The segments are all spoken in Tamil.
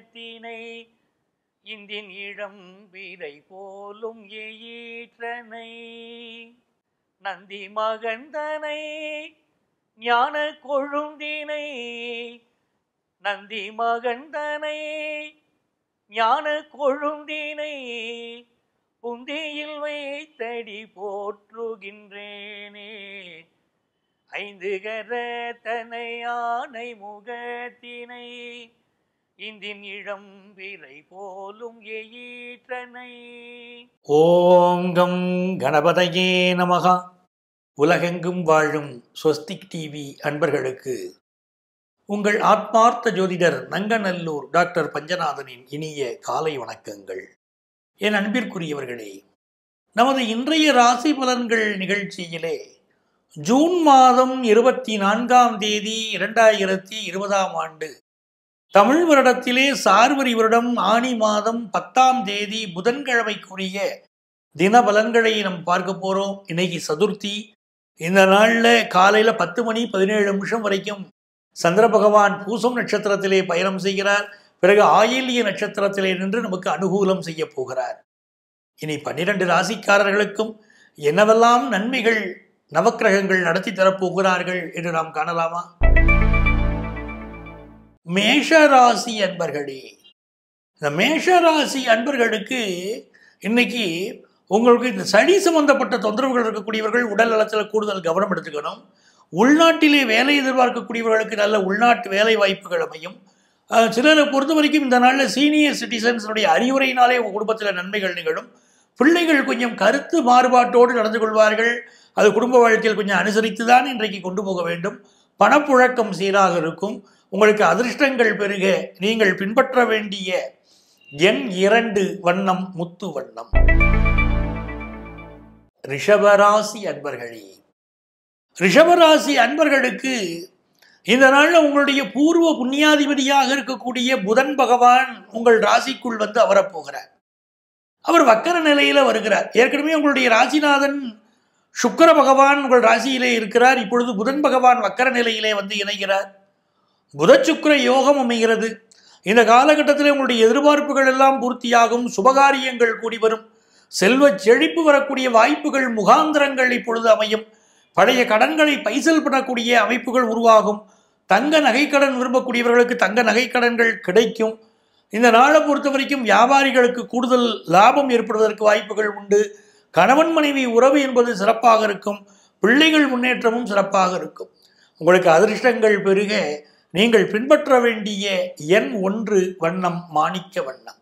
முகத்தினை இந்தின் இளம் வீரை போலும் ஈற்றனை நந்தி மகந்தனை ஞான கொழுந்தினை நந்தி மகந்தனை ஞான கொழுந்தினை புந்தியில் வைத்தடி போற்றுகின்றேனே ஐந்து கரத்தனை ஆனை முகத்தினை இந்தின் இளம் விரை போலும் எயிற்றனை ஓம் கம் கணபதையே நமகா உலகெங்கும் வாழும் ஸ்வஸ்திக் டிவி அன்பர்களுக்கு உங்கள் ஆத்மார்த்த ஜோதிடர் நங்கநல்லூர் டாக்டர் பஞ்சநாதனின் இனிய காலை வணக்கங்கள் என் அன்பிற்குரியவர்களே நமது இன்றைய ராசி பலன்கள் நிகழ்ச்சியிலே ஜூன் மாதம் இருபத்தி நான்காம் தேதி இரண்டாயிரத்தி இருபதாம் ஆண்டு தமிழ் வருடத்திலே சார்வரி வருடம் ஆணி மாதம் பத்தாம் தேதி புதன்கிழமைக்குரிய தின பலன்களை நம்ம பார்க்க போகிறோம் இன்னைக்கு சதுர்த்தி இந்த நாளில் காலையில் பத்து மணி பதினேழு நிமிஷம் வரைக்கும் சந்திர பகவான் பூசம் நட்சத்திரத்திலே பயணம் செய்கிறார் பிறகு ஆயில்ய நட்சத்திரத்திலே நின்று நமக்கு அனுகூலம் செய்ய போகிறார் இனி பன்னிரண்டு ராசிக்காரர்களுக்கும் என்னவெல்லாம் நன்மைகள் நவக்கிரகங்கள் நடத்தி தரப்போகிறார்கள் என்று நாம் காணலாமா மேஷ ராசி அன்பர்களே இந்த மேஷ ராசி அன்பர்களுக்கு இன்னைக்கு உங்களுக்கு இந்த சளி சம்பந்தப்பட்ட தொந்தரவுகள் இருக்கக்கூடியவர்கள் உடல் நலத்தில் கூடுதல் கவனம் எடுத்துக்கணும் உள்நாட்டிலே வேலை எதிர்பார்க்கக்கூடியவர்களுக்கு நல்ல உள்நாட்டு வேலை வாய்ப்புகள் அமையும் அஹ் சிலரை பொறுத்த வரைக்கும் இந்த நாளில் சீனியர் சிட்டிசன்ஸுடைய அறிவுரையினாலே உங்கள் குடும்பத்தில் நன்மைகள் நிகழும் பிள்ளைகள் கொஞ்சம் கருத்து மாறுபாட்டோடு நடந்து கொள்வார்கள் அது குடும்ப வாழ்க்கையில் கொஞ்சம் அனுசரித்து தான் இன்றைக்கு கொண்டு போக வேண்டும் பணப்புழக்கம் சீராக இருக்கும் உங்களுக்கு அதிர்ஷ்டங்கள் பெருக நீங்கள் பின்பற்ற வேண்டிய எண் இரண்டு வண்ணம் முத்து வண்ணம் ரிஷபராசி அன்பர்களே ரிஷபராசி அன்பர்களுக்கு இந்த நாளில் உங்களுடைய பூர்வ புண்ணியாதிபதியாக இருக்கக்கூடிய புதன் பகவான் உங்கள் ராசிக்குள் வந்து அவரப்போகிறார் அவர் வக்கர நிலையில வருகிறார் ஏற்கனவே உங்களுடைய ராசிநாதன் சுக்கர பகவான் உங்கள் ராசியிலே இருக்கிறார் இப்பொழுது புதன் பகவான் வக்கர நிலையிலே வந்து இணைகிறார் புத சுக்கிர யோகம் அமைகிறது இந்த காலகட்டத்தில் உங்களுடைய எதிர்பார்ப்புகள் எல்லாம் பூர்த்தியாகும் சுபகாரியங்கள் கூடி வரும் செல்வ செழிப்பு வரக்கூடிய வாய்ப்புகள் முகாந்திரங்கள் இப்பொழுது அமையும் பழைய கடன்களை பைசல் பண்ணக்கூடிய அமைப்புகள் உருவாகும் தங்க நகைக்கடன் விரும்பக்கூடியவர்களுக்கு தங்க நகைக்கடன்கள் கிடைக்கும் இந்த நாளை பொறுத்த வரைக்கும் வியாபாரிகளுக்கு கூடுதல் லாபம் ஏற்படுவதற்கு வாய்ப்புகள் உண்டு கணவன் மனைவி உறவு என்பது சிறப்பாக இருக்கும் பிள்ளைகள் முன்னேற்றமும் சிறப்பாக இருக்கும் உங்களுக்கு அதிர்ஷ்டங்கள் பெருக நீங்கள் பின்பற்ற வேண்டிய எண் ஒன்று வண்ணம் மாணிக்க வண்ணம்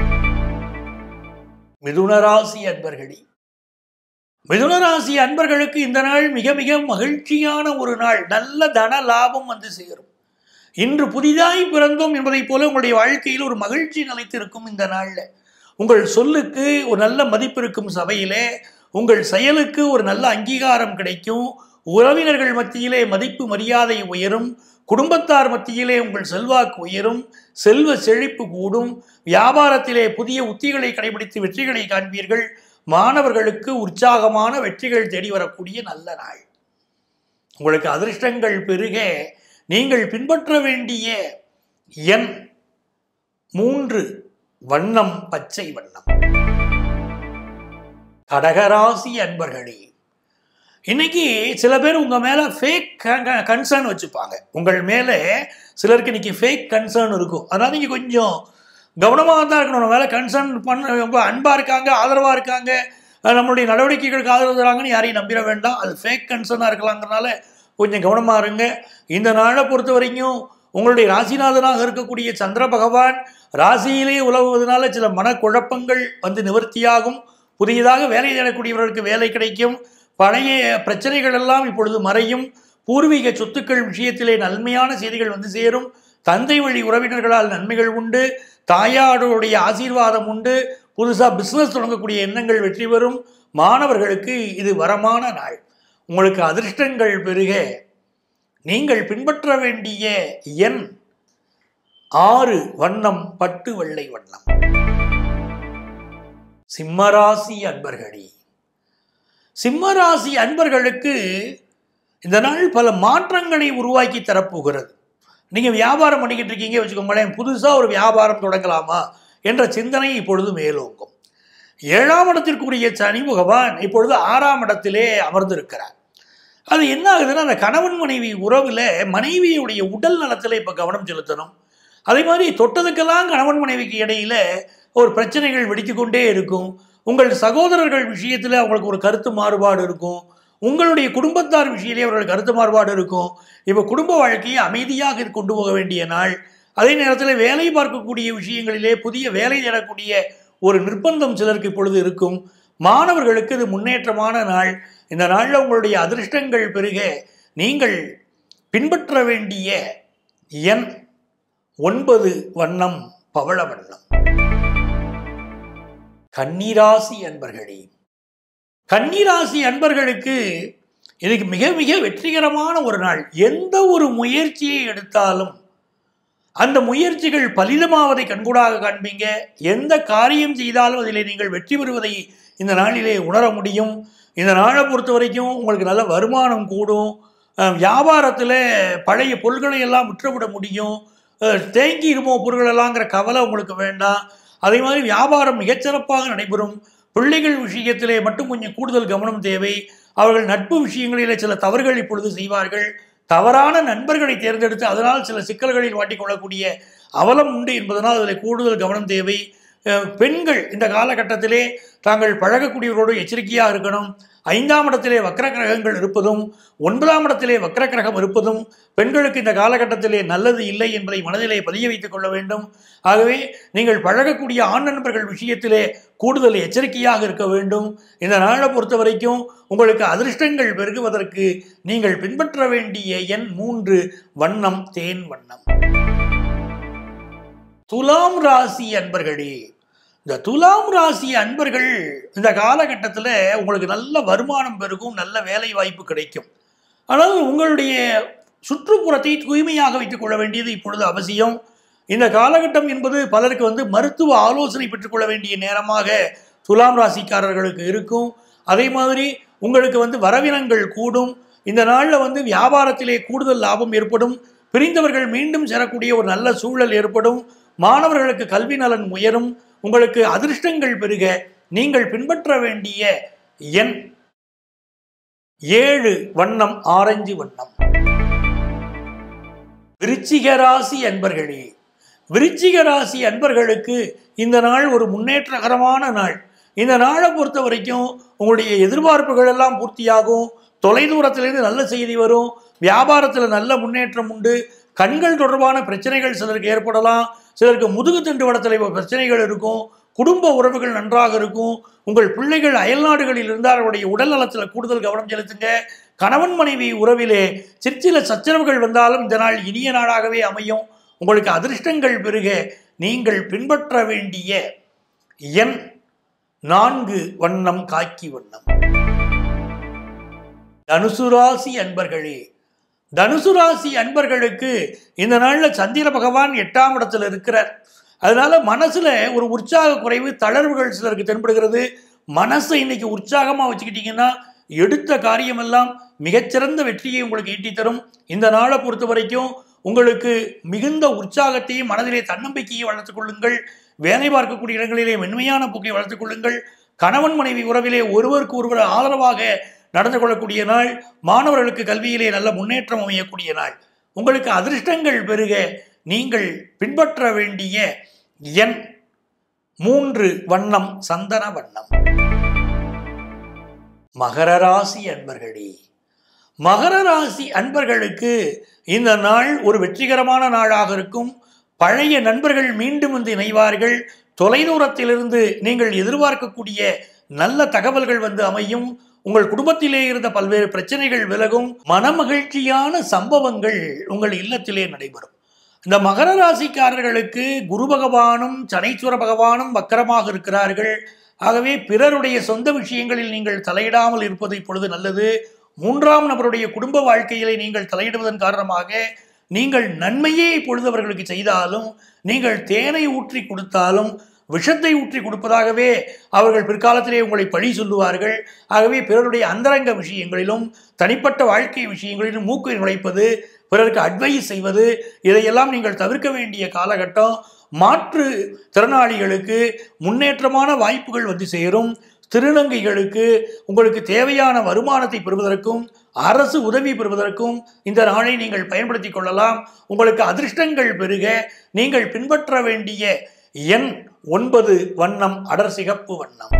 மிதுனராசி அன்பர்களே மிதுனராசி அன்பர்களுக்கு இந்த நாள் மிக மிக மகிழ்ச்சியான ஒரு நாள் நல்ல தன லாபம் வந்து சேரும் இன்று புதிதாய் பிறந்தோம் என்பதைப் போல உங்களுடைய வாழ்க்கையில் ஒரு மகிழ்ச்சி நிலைத்திருக்கும் இந்த நாளில் உங்கள் சொல்லுக்கு ஒரு நல்ல மதிப்பு இருக்கும் சபையிலே உங்கள் செயலுக்கு ஒரு நல்ல அங்கீகாரம் கிடைக்கும் உறவினர்கள் மத்தியிலே மதிப்பு மரியாதை உயரும் குடும்பத்தார் மத்தியிலே உங்கள் செல்வாக்கு உயரும் செல்வ செழிப்பு கூடும் வியாபாரத்திலே புதிய உத்திகளை கடைபிடித்து வெற்றிகளை காண்பீர்கள் மாணவர்களுக்கு உற்சாகமான வெற்றிகள் தேடி வரக்கூடிய நல்ல நாள் உங்களுக்கு அதிர்ஷ்டங்கள் பெருக நீங்கள் பின்பற்ற வேண்டிய எண் மூன்று வண்ணம் பச்சை வண்ணம் கடகராசி அன்பர்களே இன்னைக்கு சில பேர் உங்க மேல ஃபேக் கன்சர்ன் வச்சுப்பாங்க உங்கள் மேலே சிலருக்கு இன்னைக்கு ஃபேக் கன்சர்ன் இருக்கும் அதனால நீங்க கொஞ்சம் கவனமாக தான் இருக்கணும் நம்ம மேலே கன்சர்ன் பண்ண ரொம்ப அன்பாக இருக்காங்க ஆதரவாக இருக்காங்க அஹ் நம்மளுடைய நடவடிக்கைகளுக்கு ஆதரவு தராங்கன்னு யாரையும் நம்பிட வேண்டாம் அது ஃபேக் கன்சர்னாக இருக்கலாங்கிறனால கொஞ்சம் கவனமாக இருங்க இந்த நாளை பொறுத்த வரைக்கும் உங்களுடைய ராசிநாதனாக இருக்கக்கூடிய சந்திர பகவான் ராசியிலே உலவுவதனால சில மனக்குழப்பங்கள் வந்து நிவர்த்தியாகும் புதியதாக வேலை தேடக்கூடியவர்களுக்கு வேலை கிடைக்கும் பழைய பிரச்சனைகள் எல்லாம் இப்பொழுது மறையும் பூர்வீக சொத்துக்கள் விஷயத்திலே நன்மையான செய்திகள் வந்து சேரும் தந்தை வழி உறவினர்களால் நன்மைகள் உண்டு தாயாருடைய ஆசீர்வாதம் உண்டு புதுசாக பிஸ்னஸ் தொடங்கக்கூடிய எண்ணங்கள் வெற்றி பெறும் மாணவர்களுக்கு இது வரமான நாள் உங்களுக்கு அதிர்ஷ்டங்கள் பெருக நீங்கள் பின்பற்ற வேண்டிய எண் ஆறு வண்ணம் பட்டு வெள்ளை வண்ணம் சிம்மராசி அன்பர்களே சிம்மராசி அன்பர்களுக்கு இந்த நாள் பல மாற்றங்களை உருவாக்கி தரப்போகிறது நீங்கள் வியாபாரம் பண்ணிக்கிட்டு இருக்கீங்க வச்சுக்கோங்களேன் புதுசாக ஒரு வியாபாரம் தொடங்கலாமா என்ற சிந்தனை இப்பொழுது மேலோங்கும் ஏழாம் இடத்திற்குரிய சனி பகவான் இப்பொழுது ஆறாம் இடத்திலே அமர்ந்திருக்கிறார் அது என்ன ஆகுதுன்னா அந்த கணவன் மனைவி உறவில் மனைவியுடைய உடல் நலத்தில் இப்போ கவனம் செலுத்தணும் அதே மாதிரி தொட்டதுக்கெல்லாம் கணவன் மனைவிக்கு இடையில ஒரு பிரச்சனைகள் வெடித்து கொண்டே இருக்கும் உங்கள் சகோதரர்கள் விஷயத்தில் அவங்களுக்கு ஒரு கருத்து மாறுபாடு இருக்கும் உங்களுடைய குடும்பத்தார் விஷயத்திலே அவர்கள் கருத்து மாறுபாடு இருக்கும் இப்போ குடும்ப வாழ்க்கையை அமைதியாக கொண்டு போக வேண்டிய நாள் அதே நேரத்தில் வேலை பார்க்கக்கூடிய விஷயங்களிலே புதிய வேலை தேடக்கூடிய ஒரு நிர்பந்தம் சிலருக்கு இப்பொழுது இருக்கும் மாணவர்களுக்கு இது முன்னேற்றமான நாள் இந்த நாளில் உங்களுடைய அதிர்ஷ்டங்கள் பெருக நீங்கள் பின்பற்ற வேண்டிய எண் ஒன்பது வண்ணம் பவள வண்ணம் கன்னிராசி அன்பர்களே கன்னிராசி அன்பர்களுக்கு இதுக்கு மிக மிக வெற்றிகரமான ஒரு நாள் எந்த ஒரு முயற்சியை எடுத்தாலும் அந்த முயற்சிகள் பலிதமாவதை கண்கூடாக காண்பீங்க எந்த காரியம் செய்தாலும் அதில் நீங்கள் வெற்றி பெறுவதை இந்த நாளிலே உணர முடியும் இந்த நாளை பொறுத்த வரைக்கும் உங்களுக்கு நல்ல வருமானம் கூடும் அஹ் வியாபாரத்தில் பழைய பொருட்களை எல்லாம் விற்றுவிட முடியும் அஹ் தேங்கி இருமோ பொருட்களெல்லாங்கிற கவலை உங்களுக்கு வேண்டாம் அதே மாதிரி வியாபாரம் மிகச்சிறப்பாக நடைபெறும் பிள்ளைகள் விஷயத்திலே மட்டும் கொஞ்சம் கூடுதல் கவனம் தேவை அவர்கள் நட்பு விஷயங்களிலே சில தவறுகள் இப்பொழுது செய்வார்கள் தவறான நண்பர்களை தேர்ந்தெடுத்து அதனால் சில சிக்கல்களில் மாட்டிக்கொள்ளக்கூடிய அவலம் உண்டு என்பதனால் அதில் கூடுதல் கவனம் தேவை அஹ் பெண்கள் இந்த காலகட்டத்திலே தாங்கள் பழகக்கூடியவரோடு எச்சரிக்கையாக இருக்கணும் ஐந்தாம் இடத்திலே வக்ர கிரகங்கள் இருப்பதும் ஒன்பதாம் இடத்திலே வக்ர கிரகம் இருப்பதும் பெண்களுக்கு இந்த காலகட்டத்திலே நல்லது இல்லை என்பதை மனதிலே பதிய வைத்துக் கொள்ள வேண்டும் ஆகவே நீங்கள் பழகக்கூடிய ஆண் நண்பர்கள் விஷயத்திலே கூடுதல் எச்சரிக்கையாக இருக்க வேண்டும் இந்த நாளை பொறுத்த வரைக்கும் உங்களுக்கு அதிர்ஷ்டங்கள் பெருகுவதற்கு நீங்கள் பின்பற்ற வேண்டிய எண் மூன்று வண்ணம் தேன் வண்ணம் துலாம் ராசி அன்பர்களே இந்த துலாம் ராசி அன்பர்கள் இந்த காலகட்டத்தில் உங்களுக்கு நல்ல வருமானம் பெருகும் நல்ல வேலை வாய்ப்பு கிடைக்கும் ஆனால் உங்களுடைய சுற்றுப்புறத்தை தூய்மையாக வைத்துக் கொள்ள வேண்டியது இப்பொழுது அவசியம் இந்த காலகட்டம் என்பது பலருக்கு வந்து மருத்துவ ஆலோசனை பெற்றுக்கொள்ள வேண்டிய நேரமாக துலாம் ராசிக்காரர்களுக்கு இருக்கும் அதே மாதிரி உங்களுக்கு வந்து வரவினங்கள் கூடும் இந்த நாளில் வந்து வியாபாரத்திலே கூடுதல் லாபம் ஏற்படும் பிரிந்தவர்கள் மீண்டும் சேரக்கூடிய ஒரு நல்ல சூழல் ஏற்படும் மாணவர்களுக்கு கல்வி நலன் உயரும் உங்களுக்கு அதிர்ஷ்டங்கள் பெருக நீங்கள் பின்பற்ற வேண்டிய எண் ஏழு வண்ணம் ஆரஞ்சு வண்ணம் விருச்சிக ராசி அன்பர்களே விருச்சிக ராசி அன்பர்களுக்கு இந்த நாள் ஒரு முன்னேற்றகரமான நாள் இந்த நாளை பொறுத்த வரைக்கும் உங்களுடைய எதிர்பார்ப்புகள் எல்லாம் பூர்த்தியாகும் தொலைதூரத்திலிருந்து நல்ல செய்தி வரும் வியாபாரத்தில் நல்ல முன்னேற்றம் உண்டு கண்கள் தொடர்பான பிரச்சனைகள் சிலருக்கு ஏற்படலாம் சிலருக்கு முதுகு தண்டு வடத்தில் பிரச்சனைகள் இருக்கும் குடும்ப உறவுகள் நன்றாக இருக்கும் உங்கள் பிள்ளைகள் அயல்நாடுகளில் இருந்தால் அவருடைய உடல் நலத்தில் கூடுதல் கவனம் செலுத்துங்க கணவன் மனைவி உறவிலே சிற்சில சச்சரவுகள் வந்தாலும் இந்த நாள் இனிய நாளாகவே அமையும் உங்களுக்கு அதிர்ஷ்டங்கள் பெருக நீங்கள் பின்பற்ற வேண்டிய எண் நான்கு வண்ணம் காக்கி வண்ணம் தனுசு ராசி அன்பர்களே தனுசு ராசி அன்பர்களுக்கு இந்த நாளில் சந்திர பகவான் எட்டாம் இடத்துல இருக்கிறார் அதனால மனசுல ஒரு உற்சாக குறைவு தளர்வுகள் சிலருக்கு தென்படுகிறது மனசை இன்னைக்கு உற்சாகமா வச்சுக்கிட்டீங்கன்னா எடுத்த காரியமெல்லாம் மிகச்சிறந்த வெற்றியை உங்களுக்கு ஈட்டி தரும் இந்த நாளை பொறுத்த வரைக்கும் உங்களுக்கு மிகுந்த உற்சாகத்தையும் மனதிலே தன்னம்பிக்கையை வளர்த்துக் கொள்ளுங்கள் வேலை பார்க்கக்கூடிய இடங்களிலே மென்மையான போக்கை வளர்த்துக் கொள்ளுங்கள் கணவன் மனைவி உறவிலே ஒருவருக்கு ஒருவர் ஆதரவாக நடந்து கொள்ளக்கூடிய நாள் மாணவர்களுக்கு கல்வியிலே நல்ல முன்னேற்றம் அமையக்கூடிய நாள் உங்களுக்கு அதிர்ஷ்டங்கள் பெருக நீங்கள் பின்பற்ற வேண்டிய எண் மூன்று வண்ணம் சந்தன வண்ணம் மகர ராசி அன்பர்களே மகர ராசி அன்பர்களுக்கு இந்த நாள் ஒரு வெற்றிகரமான நாளாக இருக்கும் பழைய நண்பர்கள் மீண்டும் வந்து இணைவார்கள் தொலைதூரத்திலிருந்து நீங்கள் எதிர்பார்க்கக்கூடிய நல்ல தகவல்கள் வந்து அமையும் உங்கள் குடும்பத்திலே இருந்த பல்வேறு பிரச்சனைகள் விலகும் மனமகிழ்ச்சியான சம்பவங்கள் உங்கள் இல்லத்திலே நடைபெறும் இந்த மகர ராசிக்காரர்களுக்கு குரு பகவானும் சனைச்சுவர பகவானும் வக்கரமாக இருக்கிறார்கள் ஆகவே பிறருடைய சொந்த விஷயங்களில் நீங்கள் தலையிடாமல் இருப்பது இப்பொழுது நல்லது மூன்றாம் நபருடைய குடும்ப வாழ்க்கையிலே நீங்கள் தலையிடுவதன் காரணமாக நீங்கள் நன்மையே இப்பொழுது அவர்களுக்கு செய்தாலும் நீங்கள் தேனை ஊற்றி கொடுத்தாலும் விஷத்தை ஊற்றி கொடுப்பதாகவே அவர்கள் பிற்காலத்திலே உங்களை பழி சொல்லுவார்கள் ஆகவே பிறருடைய அந்தரங்க விஷயங்களிலும் தனிப்பட்ட வாழ்க்கை விஷயங்களிலும் மூக்கை நுழைப்பது பிறருக்கு அட்வைஸ் செய்வது இதையெல்லாம் நீங்கள் தவிர்க்க வேண்டிய காலகட்டம் மாற்று திறனாளிகளுக்கு முன்னேற்றமான வாய்ப்புகள் வந்து சேரும் திருநங்கைகளுக்கு உங்களுக்கு தேவையான வருமானத்தை பெறுவதற்கும் அரசு உதவி பெறுவதற்கும் இந்த நாளை நீங்கள் பயன்படுத்திக் கொள்ளலாம் உங்களுக்கு அதிர்ஷ்டங்கள் பெருக நீங்கள் பின்பற்ற வேண்டிய எண் ஒன்பது வண்ணம் அடர் சிகப்பு வண்ணம்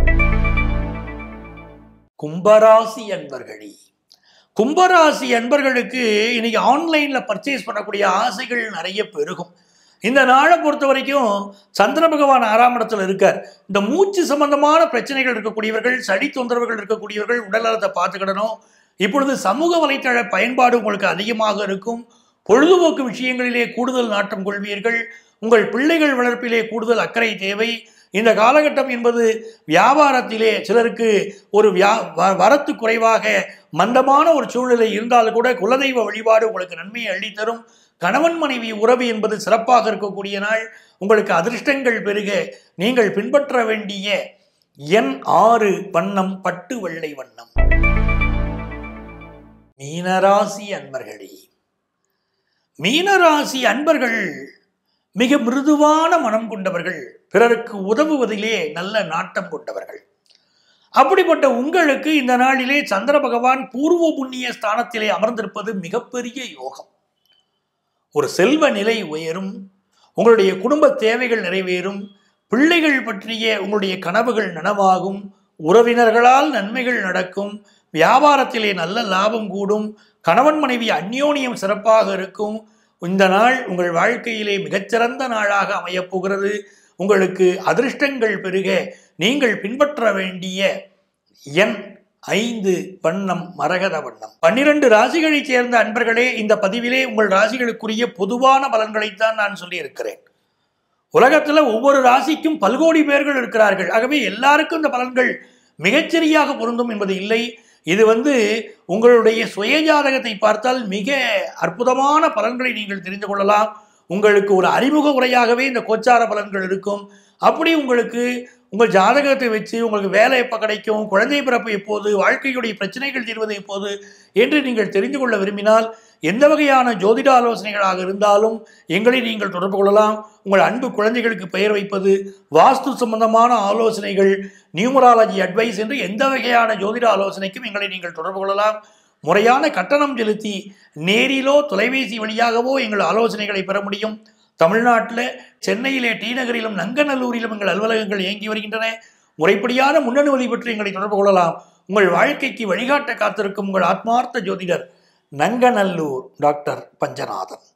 கும்பராசி அன்பர்களே கும்பராசி அன்பர்களுக்கு இன்னைக்கு ஆன்லைன்ல பர்ச்சேஸ் பண்ணக்கூடிய ஆசைகள் நிறைய பெருகும் இந்த நாளை பொறுத்த வரைக்கும் சந்திர பகவான் ஆறாம் இடத்துல இருக்கார் இந்த மூச்சு சம்பந்தமான பிரச்சனைகள் இருக்கக்கூடியவர்கள் சளி தொந்தரவுகள் இருக்கக்கூடியவர்கள் உடல் நலத்தை பார்த்துக்கிடணும் இப்பொழுது சமூக வலைத்தள பயன்பாடு உங்களுக்கு அதிகமாக இருக்கும் பொழுதுபோக்கு விஷயங்களிலே கூடுதல் நாட்டம் கொள்வீர்கள் உங்கள் பிள்ளைகள் வளர்ப்பிலே கூடுதல் அக்கறை தேவை இந்த காலகட்டம் என்பது வியாபாரத்திலே சிலருக்கு ஒரு வியா வ- வரத்து குறைவாக மந்தமான ஒரு சூழ்நிலை இருந்தாலும் கூட குலதெய்வ வழிபாடு உங்களுக்கு நன்மையை அள்ளித்தரும் கணவன் மனைவி உறவு என்பது சிறப்பாக இருக்கக்கூடிய நாள் உங்களுக்கு அதிர்ஷ்டங்கள் பெருக நீங்கள் பின்பற்ற வேண்டிய எண் ஆறு வண்ணம் பட்டு வெள்ளை வண்ணம் மீனராசி அன்பர்களே மீனராசி அன்பர்கள் மிக மிருதுவான மனம் கொண்டவர்கள் பிறருக்கு உதவுவதிலே நல்ல நாட்டம் கொண்டவர்கள் அப்படிப்பட்ட உங்களுக்கு இந்த நாளிலே சந்திர பகவான் பூர்வ புண்ணிய ஸ்தானத்திலே அமர்ந்திருப்பது மிகப்பெரிய யோகம் ஒரு செல்வ நிலை உயரும் உங்களுடைய குடும்ப தேவைகள் நிறைவேறும் பிள்ளைகள் பற்றிய உங்களுடைய கனவுகள் நனவாகும் உறவினர்களால் நன்மைகள் நடக்கும் வியாபாரத்திலே நல்ல லாபம் கூடும் கணவன் மனைவி அந்யோன்யம் சிறப்பாக இருக்கும் இந்த நாள் உங்கள் வாழ்க்கையிலே மிகச்சிறந்த நாளாக அமையப் போகிறது உங்களுக்கு அதிர்ஷ்டங்கள் பெருக நீங்கள் பின்பற்ற வேண்டிய எண் ஐந்து வண்ணம் மரகத வண்ணம் பன்னிரண்டு ராசிகளைச் சேர்ந்த அன்பர்களே இந்த பதிவிலே உங்கள் ராசிகளுக்குரிய பொதுவான பலன்களைத்தான் நான் சொல்லியிருக்கிறேன் உலகத்துல ஒவ்வொரு ராசிக்கும் பல்கோடி பேர்கள் இருக்கிறார்கள் ஆகவே எல்லாருக்கும் இந்த பலன்கள் மிகச்சரியாக பொருந்தும் என்பது இல்லை இது வந்து உங்களுடைய சுய ஜாதகத்தை பார்த்தால் மிக அற்புதமான பலன்களை நீங்கள் தெரிந்து கொள்ளலாம் உங்களுக்கு ஒரு அறிமுக உரையாகவே இந்த கோச்சார பலன்கள் இருக்கும் அப்படி உங்களுக்கு உங்கள் ஜாதகத்தை வச்சு உங்களுக்கு வேலை எப்போ கிடைக்கும் குழந்தை பிறப்பு எப்போது வாழ்க்கையுடைய பிரச்சனைகள் தீர்வது எப்போது என்று நீங்கள் தெரிந்து கொள்ள விரும்பினால் எந்த வகையான ஜோதிட ஆலோசனைகளாக இருந்தாலும் எங்களை நீங்கள் தொடர்பு கொள்ளலாம் உங்கள் அன்பு குழந்தைகளுக்கு பெயர் வைப்பது வாஸ்து சம்பந்தமான ஆலோசனைகள் நியூமராலஜி அட்வைஸ் என்று எந்த வகையான ஜோதிட ஆலோசனைக்கும் எங்களை நீங்கள் தொடர்பு கொள்ளலாம் முறையான கட்டணம் செலுத்தி நேரிலோ தொலைபேசி வழியாகவோ எங்கள் ஆலோசனைகளை பெற முடியும் தமிழ்நாட்டில் சென்னையிலே டி நகரிலும் நங்கநல்லூரிலும் எங்கள் அலுவலகங்கள் இயங்கி வருகின்றன முறைப்படியான முன்னனுமதி பற்றி எங்களை தொடர்பு கொள்ளலாம் உங்கள் வாழ்க்கைக்கு வழிகாட்ட காத்திருக்கும் உங்கள் ஆத்மார்த்த ஜோதிடர் நங்கநல்லூர் டாக்டர் பஞ்சநாதன்